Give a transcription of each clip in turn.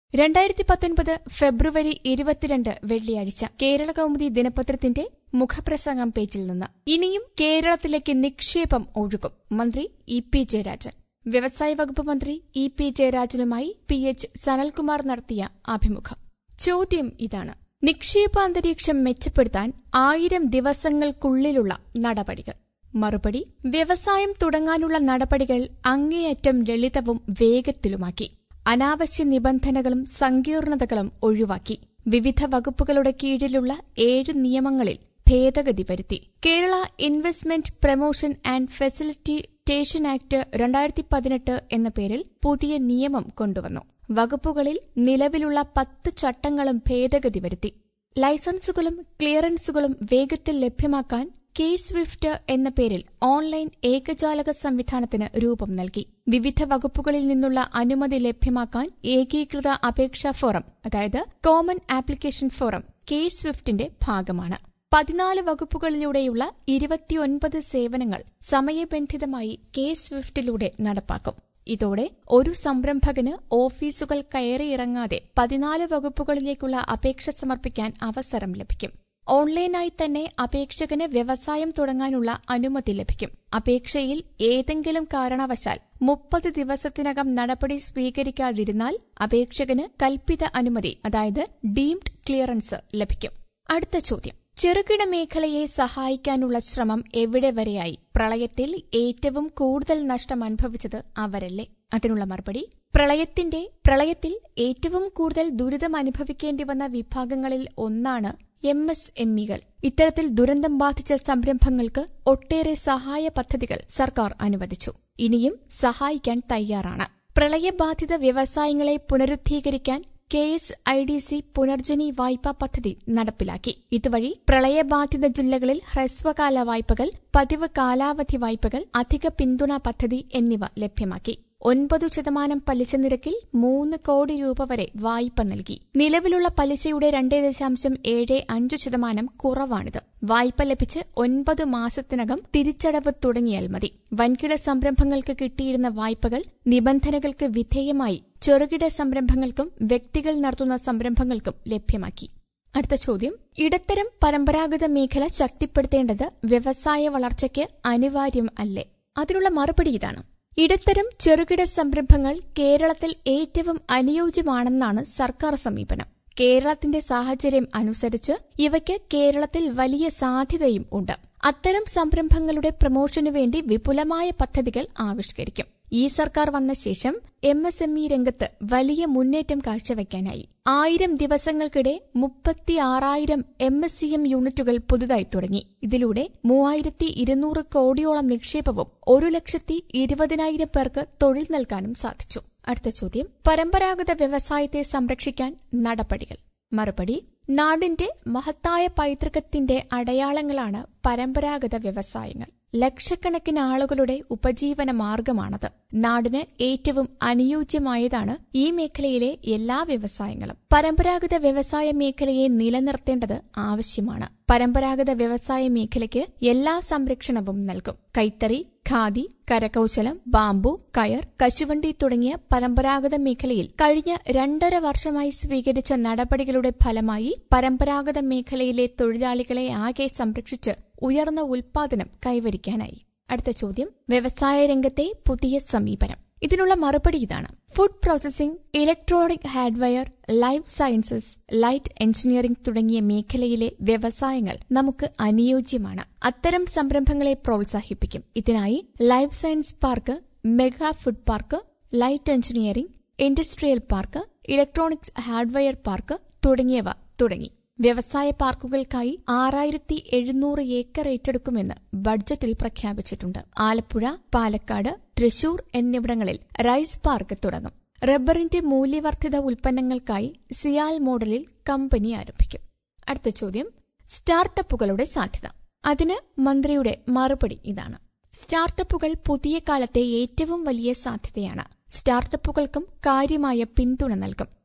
രണ്ടായിരത്തി പത്തൊൻപത് ഫെബ്രുവരി ഇരുപത്തിരണ്ട് വെള്ളിയാഴ്ച കേരള കൗമുദി ദിനപത്രത്തിന്റെ മുഖപ്രസംഗം പേജിൽ നിന്ന് ഇനിയും കേരളത്തിലേക്ക് നിക്ഷേപം ഒഴുകും മന്ത്രി ഇ പി ജയരാജൻ വ്യവസായ വകുപ്പ് മന്ത്രി ഇ പി ജയരാജനുമായി പി എച്ച് സനൽകുമാർ നടത്തിയ അഭിമുഖം ചോദ്യം ഇതാണ് നിക്ഷേപാന്തരീക്ഷം മെച്ചപ്പെടുത്താൻ ആയിരം ദിവസങ്ങൾക്കുള്ളിലുള്ള നടപടികൾ മറുപടി വ്യവസായം തുടങ്ങാനുള്ള നടപടികൾ അങ്ങേയറ്റം ലളിതവും വേഗത്തിലുമാക്കി അനാവശ്യ നിബന്ധനകളും സങ്കീർണതകളും ഒഴിവാക്കി വിവിധ വകുപ്പുകളുടെ കീഴിലുള്ള ഏഴ് നിയമങ്ങളിൽ ഭേദഗതി വരുത്തി Kerala investment promotion and facilitation act രണ്ടായിരത്തി പതിനെട്ട് എന്ന പേരിൽ പുതിയ നിയമം കൊണ്ടുവന്നു വകുപ്പുകളിൽ നിലവിലുള്ള പത്ത് ചട്ടങ്ങളും ഭേദഗതി വരുത്തി ലൈസൻസുകളും ക്ലിയറൻസുകളും വേഗത്തിൽ ലഭ്യമാക്കാൻ കെ സ്വിഫ്റ്റ് എന്ന പേരിൽ ഓൺലൈൻ ഏകജാലക സംവിധാനത്തിന് രൂപം നൽകി വിവിധ വകുപ്പുകളിൽ നിന്നുള്ള അനുമതി ലഭ്യമാക്കാൻ ഏകീകൃത അപേക്ഷാ ഫോറം അതായത് കോമൺ ആപ്ലിക്കേഷൻ ഫോറം കെ സ്വിഫ്റ്റിന്റെ ഭാഗമാണ് പതിനാല് വകുപ്പുകളിലൂടെയുള്ള ഇരുപത്തിയൊൻപത് സേവനങ്ങൾ സമയബന്ധിതമായി കെ സ്വിഫ്റ്റിലൂടെ നടപ്പാക്കും ഇതോടെ ഒരു സംരംഭകന് ഓഫീസുകൾ കയറിയിറങ്ങാതെ പതിനാല് വകുപ്പുകളിലേക്കുള്ള അപേക്ഷ സമർപ്പിക്കാൻ അവസരം ലഭിക്കും ഓൺലൈനായി തന്നെ അപേക്ഷകന് വ്യവസായം തുടങ്ങാനുള്ള അനുമതി ലഭിക്കും അപേക്ഷയിൽ ഏതെങ്കിലും കാരണവശാൽ മുപ്പത് ദിവസത്തിനകം നടപടി സ്വീകരിക്കാതിരുന്നാൽ അപേക്ഷകന് കൽപ്പിത അനുമതി അതായത് ഡീംഡ് ക്ലിയറൻസ് ലഭിക്കും അടുത്ത ചോദ്യം ചെറുകിട മേഖലയെ സഹായിക്കാനുള്ള ശ്രമം എവിടെ വരെയായി പ്രളയത്തിൽ ഏറ്റവും കൂടുതൽ നഷ്ടം അനുഭവിച്ചത് അവരല്ലേ അതിനുള്ള മറുപടി പ്രളയത്തിന്റെ പ്രളയത്തിൽ ഏറ്റവും കൂടുതൽ ദുരിതം അനുഭവിക്കേണ്ടി വന്ന വിഭാഗങ്ങളിൽ ഒന്നാണ് എം എസ് എം ഇകൾ ഇത്തരത്തിൽ ദുരന്തം ബാധിച്ച സംരംഭങ്ങൾക്ക് ഒട്ടേറെ സഹായ പദ്ധതികൾ സർക്കാർ അനുവദിച്ചു ഇനിയും സഹായിക്കാൻ തയ്യാറാണ് പ്രളയബാധിത വ്യവസായങ്ങളെ പുനരുദ്ധീകരിക്കാൻ K S I D C Punarjani വായ്പാ പദ്ധതി നടപ്പിലാക്കി ഇതുവഴി പ്രളയബാധിത ജില്ലകളിൽ ഹ്രസ്വകാല വായ്പകൾ പതിവ് കാലാവധി വായ്പകൾ അധിക പിന്തുണ പദ്ധതി എന്നിവ ലഭ്യമാക്കി ഒൻപതു ശതമാനം പലിശ നിരക്കിൽ മൂന്ന് കോടി രൂപ വരെ വായ്പ നൽകി നിലവിലുള്ള പലിശയുടെ രണ്ട് ദശാംശം ഏഴ് അഞ്ച് ശതമാനം കുറവാണിത് വായ്പ ലഭിച്ച് ഒൻപത് മാസത്തിനകം തിരിച്ചടവ് തുടങ്ങിയാൽ മതി വൻകിട സംരംഭങ്ങൾക്ക് കിട്ടിയിരുന്ന വായ്പകൾ നിബന്ധനകൾക്ക് വിധേയമായി ചെറുകിട സംരംഭങ്ങൾക്കും വ്യക്തികൾ നടത്തുന്ന സംരംഭങ്ങൾക്കും ലഭ്യമാക്കി അടുത്ത ചോദ്യം ഇടത്തരം പരമ്പരാഗത മേഖല ശക്തിപ്പെടുത്തേണ്ടത് വ്യവസായ വളർച്ചയ്ക്ക് അനിവാര്യം അല്ലേ അതിനുള്ള മറുപടി ഇതാണ് ഇടത്തരം ചെറുകിട സംരംഭങ്ങൾ കേരളത്തിൽ ഏറ്റവും അനുയോജ്യമാണെന്നാണ് സർക്കാർ സമീപനം കേരളത്തിന്റെ സാഹചര്യം അനുസരിച്ച് ഇവയ്ക്ക് കേരളത്തിൽ വലിയ സാധ്യതയും ഉണ്ട് അത്തരം സംരംഭങ്ങളുടെ പ്രമോഷനു വേണ്ടി വിപുലമായ പദ്ധതികൾ ആവിഷ്കരിക്കും ഈ സർക്കാർ വന്ന ശേഷം എം എസ് എം ഇ രംഗത്ത് വലിയ മുന്നേറ്റം കാഴ്ചവെക്കാനായി ആയിരം ദിവസങ്ങൾക്കിടെ മുപ്പത്തിയാറായിരം എം എസ് സി എം യൂണിറ്റുകൾ പുതുതായി തുടങ്ങി ഇതിലൂടെ മൂവായിരത്തി ഇരുന്നൂറ് കോടിയോളം നിക്ഷേപവും ഒരു ലക്ഷത്തി ഇരുപതിനായിരം പേർക്ക് തൊഴിൽ നൽകാനും സാധിച്ചു അടുത്ത ചോദ്യം പരമ്പരാഗത വ്യവസായത്തെ സംരക്ഷിക്കാൻ നടപടികൾ മറുപടി നാടിന്റെ മഹത്തായ പൈതൃകത്തിന്റെ അടയാളങ്ങളാണ് പരമ്പരാഗത വ്യവസായങ്ങൾ ലക്ഷക്കണക്കിന് ആളുകളുടെ ഉപജീവന മാർഗമാണത് നാടിന് ഏറ്റവും അനുയോജ്യമായതാണ് ഈ മേഖലയിലെ എല്ലാ വ്യവസായങ്ങളും പരമ്പരാഗത വ്യവസായ മേഖലയെ നിലനിർത്തേണ്ടത് ആവശ്യമാണ് പരമ്പരാഗത വ്യവസായ മേഖലയ്ക്ക് എല്ലാ സംരക്ഷണവും നൽകും കൈത്തറി ഖാദി കരകൌശലം ബാംബു കയർ കശുവണ്ടി തുടങ്ങിയ പരമ്പരാഗത മേഖലയിൽ കഴിഞ്ഞ രണ്ടര വർഷമായി സ്വീകരിച്ച നടപടികളുടെ ഫലമായി പരമ്പരാഗത മേഖലയിലെ തൊഴിലാളികളെ ആകെ സംരക്ഷിച്ച് ഉയർന്ന ഉൽപാദനം കൈവരിക്കാനായി അടുത്ത ചോദ്യം വ്യവസായ രംഗത്തെ പുതിയ സമീപനം ഇതിനുള്ള മറുപടി ഇതാണ് food processing electronic hardware life sciences light engineering തുടങ്ങിയ മേഖലയിലെ വ്യവസായങ്ങൾ നമുക്ക് അനുയോജ്യമാണ് അത്തരം സംരംഭങ്ങളെ പ്രോത്സാഹിപ്പിക്കും ഇതിനായി life science park mega food park light engineering industrial park electronics hardware park തുടങ്ങിയവ തുടങ്ങി വ്യവസായ പാർക്കുകൾക്കായി ആറായിരത്തി എഴുന്നൂറ് ഏക്കർ ഏറ്റെടുക്കുമെന്ന് ബഡ്ജറ്റിൽ പ്രഖ്യാപിച്ചിട്ടുണ്ട് ആലപ്പുഴ പാലക്കാട് തൃശൂർ എന്നിവിടങ്ങളിൽ റൈസ് പാർക്ക് തുടങ്ങും റബ്ബറിന്റെ മൂല്യവർദ്ധിത ഉൽപ്പന്നങ്ങൾക്കായി സിയാൽ മോഡലിൽ കമ്പനി ആരംഭിക്കും അടുത്ത ചോദ്യം സ്റ്റാർട്ടപ്പുകളുടെ സാധ്യത അതിന് മന്ത്രിയുടെ മറുപടി ഇതാണ് സ്റ്റാർട്ടപ്പുകൾ പുതിയ കാലത്തെ ഏറ്റവും വലിയ സാധ്യതയാണ് സ്റ്റാർട്ടപ്പുകൾക്കും കാര്യമായ പിന്തുണ നൽകും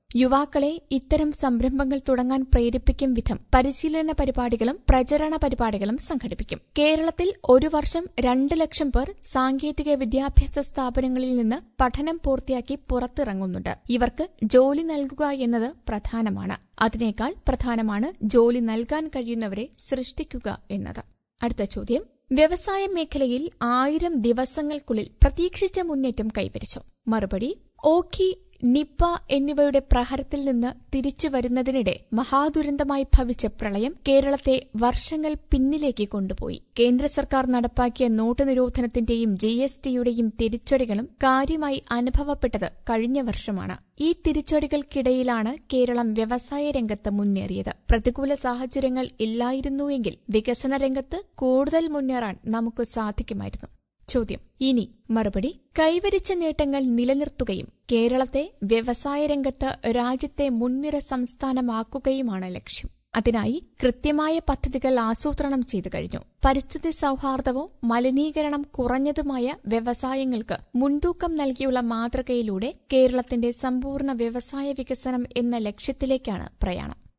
യുവാക്കളെ ഇത്തരം സംരംഭങ്ങൾ തുടങ്ങാൻ പ്രേരിപ്പിക്കും വിധം പരിശീലന പരിപാടികളും പ്രചരണ പരിപാടികളും സംഘടിപ്പിക്കും കേരളത്തിൽ ഒരു വർഷം രണ്ട് ലക്ഷം പേർ സാങ്കേതിക വിദ്യാഭ്യാസ സ്ഥാപനങ്ങളിൽ നിന്ന് പഠനം പൂർത്തിയാക്കി പുറത്തിറങ്ങുന്നുണ്ട് ഇവർക്ക് ജോലി നൽകുക എന്നത് പ്രധാനമാണ് അതിനേക്കാൾ പ്രധാനമാണ് ജോലി നൽകാൻ കഴിയുന്നവരെ സൃഷ്ടിക്കുക എന്നത് അടുത്ത ചോദ്യം വ്യവസായ മേഖലയിൽ ആയിരം ദിവസങ്ങൾക്കുള്ളിൽ പ്രതീക്ഷിച്ച മുന്നേറ്റം കൈവരിച്ചു മറുപടി ഓഖി നിപ്പ എന്നിവയുടെ പ്രഹരത്തിൽ നിന്ന് തിരിച്ചു വരുന്നതിനിടെ മഹാദുരന്തമായി ഭവിച്ച പ്രളയം കേരളത്തെ വർഷങ്ങൾ പിന്നിലേക്ക് കൊണ്ടുപോയി കേന്ദ്ര സർക്കാർ നടപ്പാക്കിയ നോട്ട് നിരോധനത്തിന്റെയും ജി എസ് ടിയുടെയും തിരിച്ചടികളും കാര്യമായി അനുഭവപ്പെട്ടത് കഴിഞ്ഞ വർഷമാണ് ഈ തിരിച്ചടികൾക്കിടയിലാണ് കേരളം വ്യവസായ രംഗത്ത് മുന്നേറിയത് പ്രതികൂല സാഹചര്യങ്ങൾ ഇല്ലായിരുന്നുവെങ്കിൽ വികസന രംഗത്ത് കൂടുതൽ മുന്നേറാൻ നമുക്ക് സാധിക്കുമായിരുന്നു ചോദ്യം ഇനി മറുപടി കൈവരിച്ച നേട്ടങ്ങൾ നിലനിർത്തുകയും കേരളത്തെ വ്യവസായ രംഗത്ത് രാജ്യത്തെ മുൻനിര സംസ്ഥാനമാക്കുകയുമാണ് ലക്ഷ്യം അതിനായി കൃത്യമായ പദ്ധതികൾ ആസൂത്രണം ചെയ്തു കഴിഞ്ഞു പരിസ്ഥിതി സൌഹാർദ്ദവും മലിനീകരണം കുറഞ്ഞതുമായ വ്യവസായങ്ങൾക്ക് മുൻതൂക്കം നൽകിയുള്ള മാതൃകയിലൂടെ കേരളത്തിന്റെ സമ്പൂർണ്ണ വ്യവസായ വികസനം എന്ന ലക്ഷ്യത്തിലേക്കാണ് പ്രയാണം